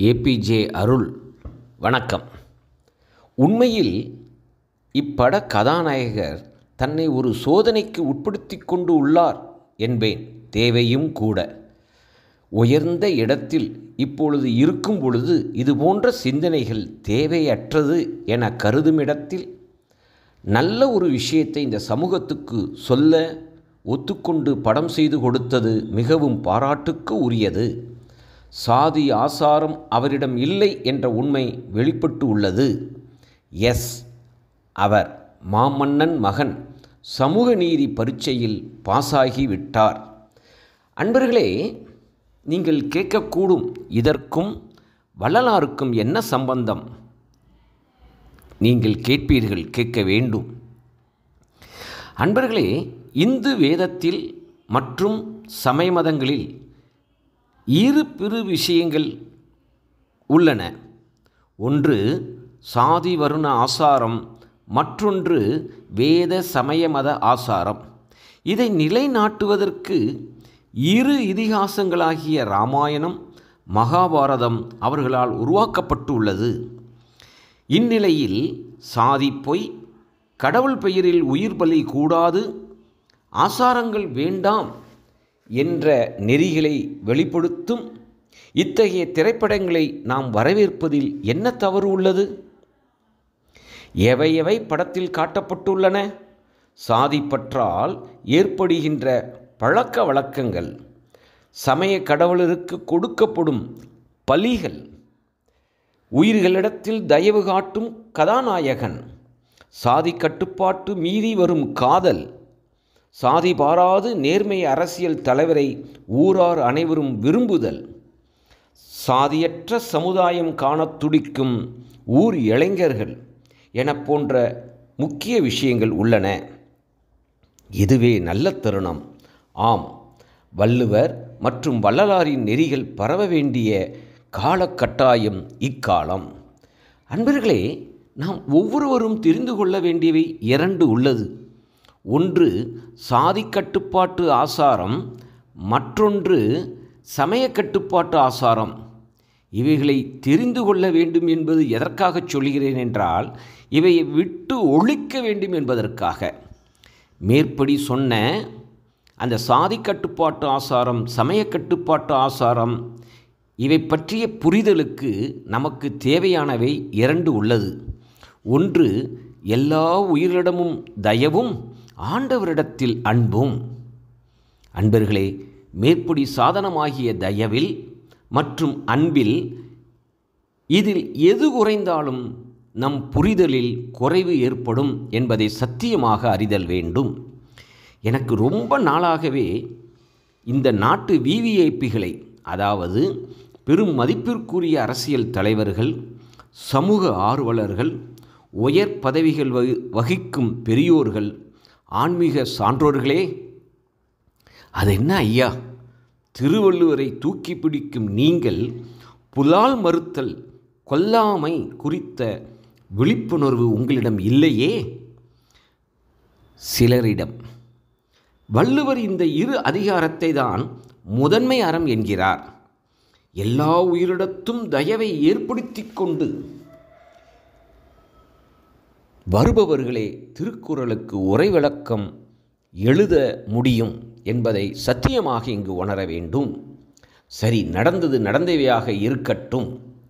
APJ அருள் வணக்கம் உண்மையில் இப்பட கதாநாயகர் தன்னை ஒரு சோதனைக்கு உட்படுத்தி கொண்டு உள்ளார் என்பேன் தேவையும் கூட உயர்ந்த இடத்தில் இப்பொழுது இருக்கும் பொழுது இது போன்ற சிந்தனைகள் தேவையற்றது என கருதுமிடத்தில் நல்ல ஒரு விஷயத்தை இந்த சமூகத்துக்கு சொல்ல ஒத்துக்கொண்டு படம் செய்து கொடுத்தது மிகவும் பாராட்டுக்கு உரியது சாதி ஆசாரம் அவரிடம் இல்லை என்ற உண்மை வெளிப்பட்டு உள்ளது எஸ் அவர் மாமன்னன் மகன் சமூக நீதி பரீட்சையில் பாஸாகி விட்டார் அன்பர்களே நீங்கள் கேட்கக்கூடும் இதற்கும் வள்ளலாருக்கும் என்ன சம்பந்தம் நீங்கள் கேட்பீர்கள் கேட்க வேண்டும் அன்பர்களே இந்து வேதத்தில் மற்றும் சமய மதங்களில் இரு பிறு விஷயங்கள் உள்ளன ஒன்று சாதி வருண ஆசாரம் மற்றொன்று வேத சமய மத ஆசாரம் இதை நிலைநாட்டுவதற்கு இரு இதிகாசங்களாகிய இராமாயணம் மகாபாரதம் அவர்களால் உருவாக்கப்பட்டுள்ளது இந்நிலையில் சாதி பொய் கடவுள் பெயரில் உயிர் பலி கூடாது ஆசாரங்கள் வேண்டாம் என்ற நெறிகளை வெளிப்படுத்தும் இத்தகைய திரைப்படங்களை நாம் வரவேற்பதில் என்ன தவறு உள்ளது எவை எவை படத்தில் காட்டப்பட்டுள்ளன சாதி பற்றால் ஏற்படுகின்ற பழக்க வழக்கங்கள் சமய கடவுளருக்கு கொடுக்கப்படும் பலிகள் உயிர்களிடத்தில் தயவு காட்டும் கதாநாயகன் சாதி கட்டுப்பாட்டு மீறி வரும் காதல் சாதி பாராது நேர்மை அரசியல் தலைவரை ஊரார் அனைவரும் விரும்புதல் சாதியற்ற சமுதாயம் காணத் துடிக்கும் ஊர் இளைஞர்கள் என போன்ற முக்கிய விஷயங்கள் உள்ளன இதுவே நல்ல தருணம் ஆம் வள்ளுவர் மற்றும் வள்ளலாரின் நெறிகள் பரவ வேண்டிய காலக்கட்டாயம் இக்காலம் அன்பர்களே நாம் ஒவ்வொருவரும் தெரிந்து கொள்ள வேண்டியவை இரண்டு உள்ளது ஒன்று சாதி கட்டுப்பாட்டு ஆசாரம் மற்றொன்று சமய கட்டுப்பாட்டு ஆசாரம் இவைகளை தெரிந்து கொள்ள வேண்டும் என்பது எதற்காக சொல்கிறேன் என்றால் இவையை விட்டு ஒழிக்க வேண்டும் என்பதற்காக மேற்படி சொன்ன அந்த சாதி கட்டுப்பாட்டு ஆசாரம் சமய கட்டுப்பாட்டு ஆசாரம் இவை பற்றிய புரிதலுக்கு நமக்கு தேவையானவை இரண்டு உள்ளது ஒன்று எல்லா உயிரிடமும் தயவும் ஆண்டவரிடத்தில் அன்பும் அன்பர்களே மேற்படி சாதனமாகிய தயவில் மற்றும் அன்பில் இதில் எது குறைந்தாலும் நம் புரிதலில் குறைவு ஏற்படும் என்பதை சத்தியமாக அறிதல் வேண்டும் எனக்கு ரொம்ப நாளாகவே இந்த நாட்டு விவிஐபிகளை அதாவது பெரும் மதிப்பிற்குரிய அரசியல் தலைவர்கள் சமூக ஆர்வலர்கள் உயர் பதவிகள் வகி வகிக்கும் பெரியோர்கள் ஆன்மீக சான்றோர்களே அது என்ன ஐயா திருவள்ளுவரை தூக்கி பிடிக்கும் நீங்கள் புலால் மறுத்தல் கொல்லாமை குறித்த விழிப்புணர்வு உங்களிடம் இல்லையே சிலரிடம் வள்ளுவர் இந்த இரு அதிகாரத்தை தான் முதன்மை அறம் என்கிறார் எல்லா உயிரிடத்தும் தயவை ஏற்படுத்தி கொண்டு வருபவர்களே திருக்குறளுக்கு உரை விளக்கம் எழுத முடியும் என்பதை சத்தியமாக இங்கு உணர வேண்டும் சரி நடந்தது நடந்தவையாக இருக்கட்டும்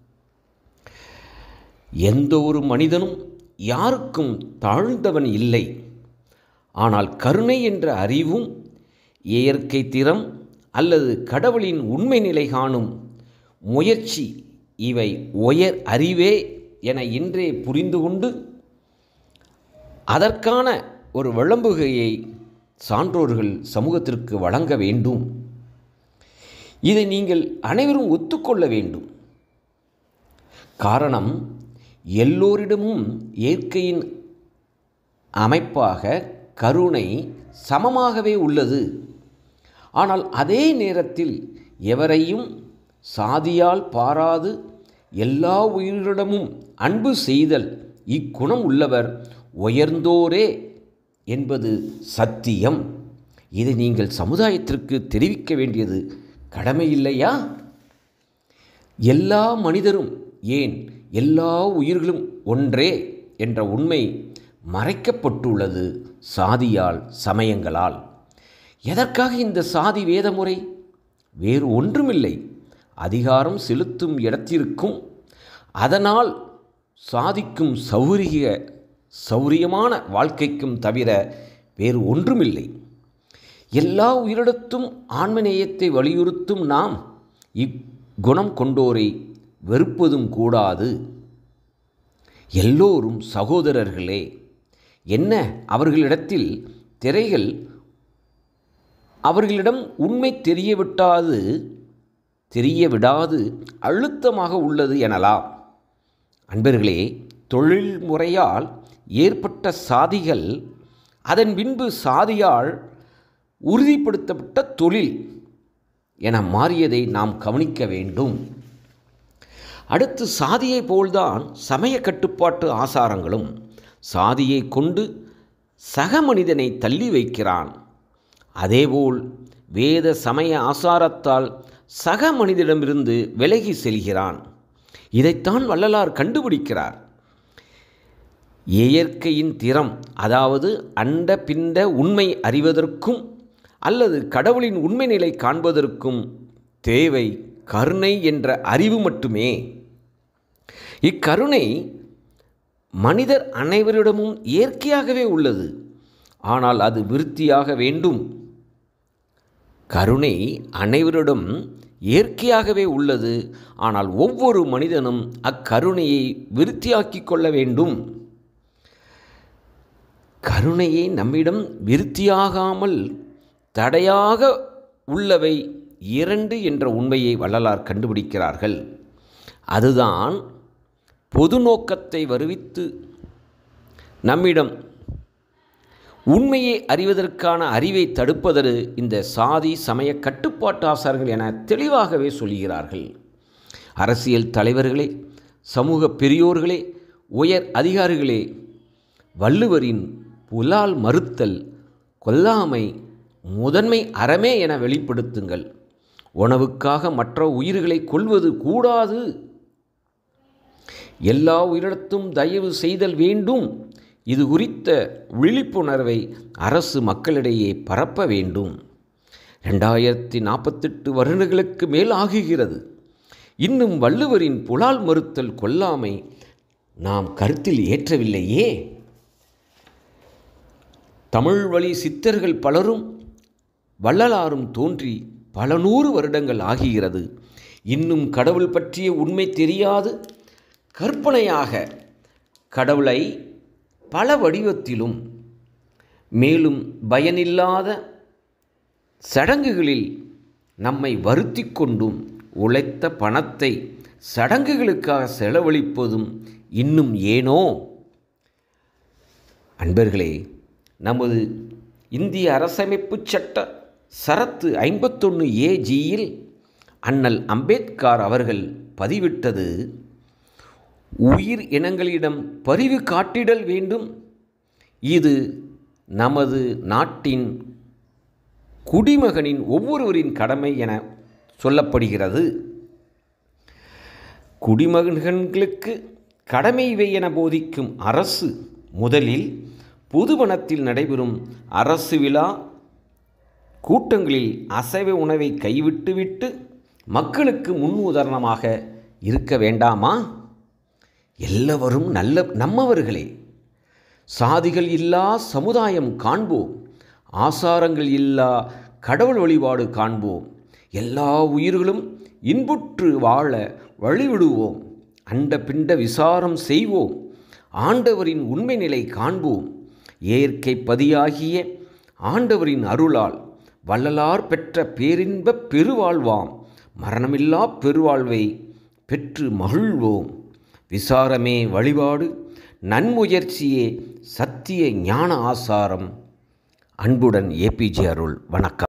எந்த ஒரு மனிதனும் யாருக்கும் தாழ்ந்தவன் இல்லை ஆனால் கருணை என்ற அறிவும் இயற்கை திறம் அல்லது கடவுளின் உண்மை நிலை காணும் முயற்சி இவை உயர் அறிவே என இன்றே புரிந்து கொண்டு அதற்கான ஒரு விளம்புகையை சான்றோர்கள் சமூகத்திற்கு வழங்க வேண்டும் இதை நீங்கள் அனைவரும் ஒத்துக்கொள்ள வேண்டும் காரணம் எல்லோரிடமும் இயற்கையின் அமைப்பாக கருணை சமமாகவே உள்ளது ஆனால் அதே நேரத்தில் எவரையும் சாதியால் பாராது எல்லா உயிரிடமும் அன்பு செய்தல் இக்குணம் உள்ளவர் உயர்ந்தோரே என்பது சத்தியம் இதை நீங்கள் சமுதாயத்திற்கு தெரிவிக்க வேண்டியது கடமை இல்லையா எல்லா மனிதரும் ஏன் எல்லா உயிர்களும் ஒன்றே என்ற உண்மை மறைக்கப்பட்டுள்ளது சாதியால் சமயங்களால் எதற்காக இந்த சாதி வேத முறை வேறு ஒன்றுமில்லை அதிகாரம் செலுத்தும் இடத்திற்கும் அதனால் சாதிக்கும் சௌரிய சௌரியமான வாழ்க்கைக்கும் தவிர வேறு ஒன்றுமில்லை எல்லா உயிரிடத்தும் ஆன்மநேயத்தை வலியுறுத்தும் நாம் இக்குணம் கொண்டோரை வெறுப்பதும் கூடாது எல்லோரும் சகோதரர்களே என்ன அவர்களிடத்தில் திரைகள் அவர்களிடம் உண்மை தெரியவிட்டாது தெரிய விடாது அழுத்தமாக உள்ளது எனலாம் அன்பர்களே தொழில் முறையால் ஏற்பட்ட சாதிகள் அதன் பின்பு சாதியால் உறுதிப்படுத்தப்பட்ட தொழில் என மாறியதை நாம் கவனிக்க வேண்டும் அடுத்து சாதியை போல்தான் சமய கட்டுப்பாட்டு ஆசாரங்களும் சாதியை கொண்டு சக மனிதனை தள்ளி வைக்கிறான் அதேபோல் வேத சமய ஆசாரத்தால் சக மனிதனிடமிருந்து விலகி செல்கிறான் இதைத்தான் வள்ளலார் கண்டுபிடிக்கிறார் இயற்கையின் திறம் அதாவது அண்ட பிண்ட உண்மை அறிவதற்கும் அல்லது கடவுளின் உண்மை நிலை காண்பதற்கும் தேவை கருணை என்ற அறிவு மட்டுமே இக்கருணை மனிதர் அனைவரிடமும் இயற்கையாகவே உள்ளது ஆனால் அது விருத்தியாக வேண்டும் கருணை அனைவரிடம் இயற்கையாகவே உள்ளது ஆனால் ஒவ்வொரு மனிதனும் அக்கருணையை விருத்தியாக்கிக் கொள்ள வேண்டும் கருணையை நம்மிடம் விருத்தியாகாமல் தடையாக உள்ளவை இரண்டு என்ற உண்மையை வள்ளலார் கண்டுபிடிக்கிறார்கள் அதுதான் பொது நோக்கத்தை வருவித்து நம்மிடம் உண்மையை அறிவதற்கான அறிவை தடுப்பது இந்த சாதி சமய கட்டுப்பாட்டாசார்கள் என தெளிவாகவே சொல்கிறார்கள் அரசியல் தலைவர்களே சமூக பெரியோர்களே உயர் அதிகாரிகளே வள்ளுவரின் புலால் மறுத்தல் கொல்லாமை முதன்மை அறமே என வெளிப்படுத்துங்கள் உணவுக்காக மற்ற உயிர்களை கொள்வது கூடாது எல்லா உயிரிடத்தும் தயவு செய்தல் வேண்டும் இது குறித்த விழிப்புணர்வை அரசு மக்களிடையே பரப்ப வேண்டும் ரெண்டாயிரத்தி நாற்பத்தெட்டு வருடங்களுக்கு மேல் ஆகுகிறது இன்னும் வள்ளுவரின் புலால் மறுத்தல் கொல்லாமை நாம் கருத்தில் ஏற்றவில்லையே தமிழ் வழி சித்தர்கள் பலரும் வள்ளலாரும் தோன்றி பல நூறு வருடங்கள் ஆகிறது இன்னும் கடவுள் பற்றிய உண்மை தெரியாது கற்பனையாக கடவுளை பல வடிவத்திலும் மேலும் பயனில்லாத சடங்குகளில் நம்மை வருத்தி கொண்டும் உழைத்த பணத்தை சடங்குகளுக்காக செலவழிப்பதும் இன்னும் ஏனோ அன்பர்களே நமது இந்திய அரசமைப்பு சட்ட சரத்து ஐம்பத்தொன்று ஏஜியில் அண்ணல் அம்பேத்கர் அவர்கள் பதிவிட்டது உயிர் இனங்களிடம் பரிவு காட்டிடல் வேண்டும் இது நமது நாட்டின் குடிமகனின் ஒவ்வொருவரின் கடமை என சொல்லப்படுகிறது குடிமகன்களுக்கு கடமை இவை என போதிக்கும் அரசு முதலில் புதுவனத்தில் நடைபெறும் அரசு விழா கூட்டங்களில் அசைவ உணவை கைவிட்டுவிட்டு மக்களுக்கு முன் உதாரணமாக இருக்க வேண்டாமா எல்லவரும் நல்ல நம்மவர்களே சாதிகள் இல்லா சமுதாயம் காண்போம் ஆசாரங்கள் இல்லா கடவுள் வழிபாடு காண்போம் எல்லா உயிர்களும் இன்புற்று வாழ வழிவிடுவோம் அண்ட பிண்ட விசாரம் செய்வோம் ஆண்டவரின் உண்மை நிலை காண்போம் இயற்கை பதியாகிய ஆண்டவரின் அருளால் வள்ளலார் பெற்ற பேரின்ப பெருவாழ்வாம் மரணமில்லா பெருவாழ்வை பெற்று மகிழ்வோம் விசாரமே வழிபாடு நன்முயற்சியே சத்திய ஞான ஆசாரம் அன்புடன் ஏபிஜே அருள் வணக்கம்